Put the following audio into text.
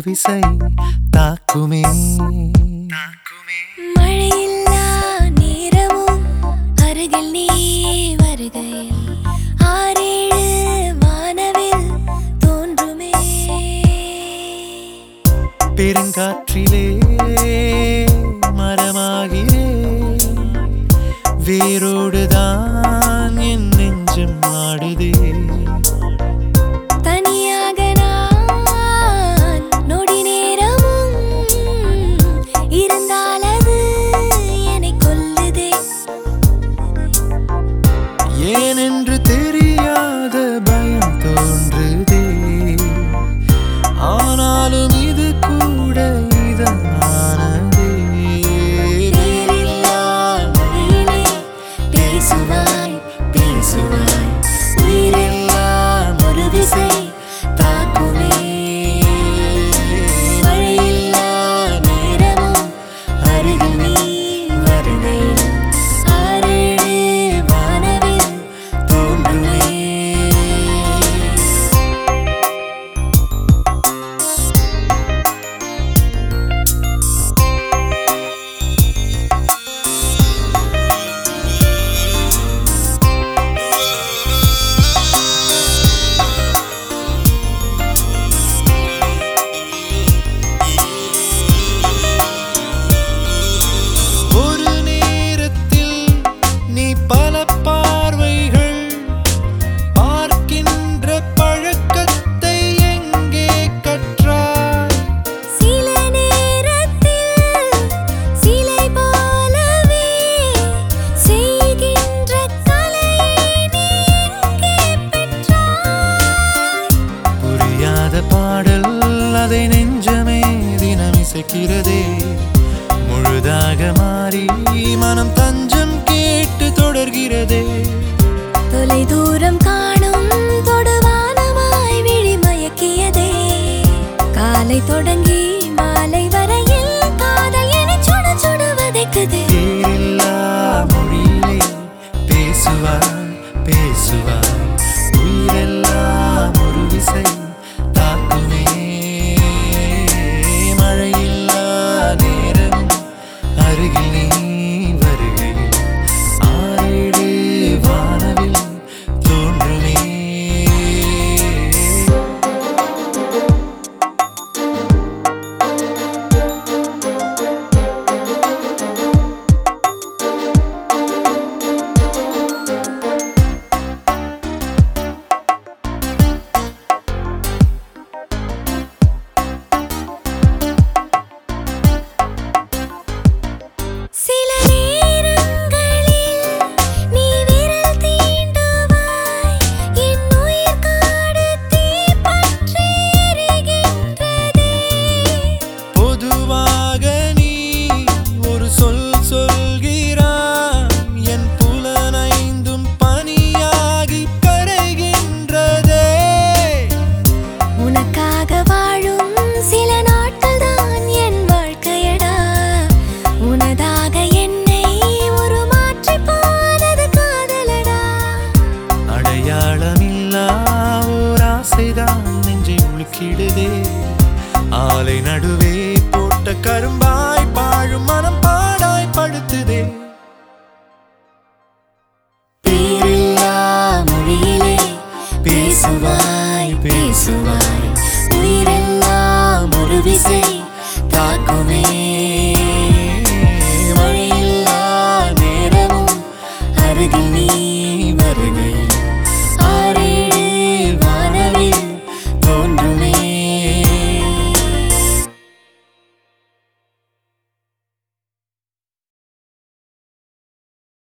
விசை தாக்குமே மழையில்லா நேரமும் அருகில் நீ வருகையில் ஆறேழு வானவில் தோன்றுமே பெருங்காற்றிலே மரமாகிறே வேரோடுதான் என் நெஞ்சம் ஆடுதே தனியாக நான் நொடி நேரமும் இருந்தால் அது என்னை கொல்லுதே ஏனென்று தெரியாத பயம் தோன்றுதே ஆனாலும் இது கூட இதமானதே வேறில்லா மொழியிலே பேசுவாய் பேசுவாய் உயிரெல்லாம் ஒரு விசை தாக்குமே மழையில்லா நேரமும் அருகில் நீ வருகையில் ஆறேழு வானவில் தோன்றுமே ஒரு நேரத்தில் நீ பல பார்வைகள் பார்க்கின்ற பழக்கத்தை எங்கே கற்றாய் சில நேரத்தில் சிலை போலவே செய்கின்ற கலையை நீ எங்கே பெற்றாய் புரியாத பாடல் அதை நெஞ்சமே தினம் இசைக்கிறதே முழுதாக மாறி மனம் தஞ்சம் கேட்டு தொடர்கிறதே தொலை தூரம் காணும் தொடுவானமாய் விழி மயக்கியதே காலை தொடங்கி மாலை வரையில் காதல் என சுட சுட வதைக்குதே பேரில்லா மொழியிலே பேசுவாய் பேசுவாய் உயிரெல்லாம் ஒரு விசை தாக்குமே மழையில்லா நேரம் அருகில் நீ வருகையில் ஆறேழு வானவில் தோன்றுமே சில நேரங்களில் நீ விரல் தீண்டுவாய் என் உயிர் காடு தீப்பற்றி எரிகின்றதே பொதுவாக நீ ஒரு சொல் சொல்கிறாய் என் புலனைந்தும் பனியாகி கரைகின்றதே உனக்காக வாழும் சில நாட்கள் தான் என் வாழ்க்கையடா உனதாக என்னை ஒரு மாற்றி போனது காதலடா அடையாளமில்லா ஓர் ஆசைதான் நெஞ்சை உழுக்கிடுதே ஆலை நடுவே போட்ட கரும்பாய் பாழும் மனம் பாடாய் படுத்துதே பேரில்லா மொழியிலே பேசுவாய் பேசுவாய் உயிரெல்லாம் ஒரு விசை தாக்குமே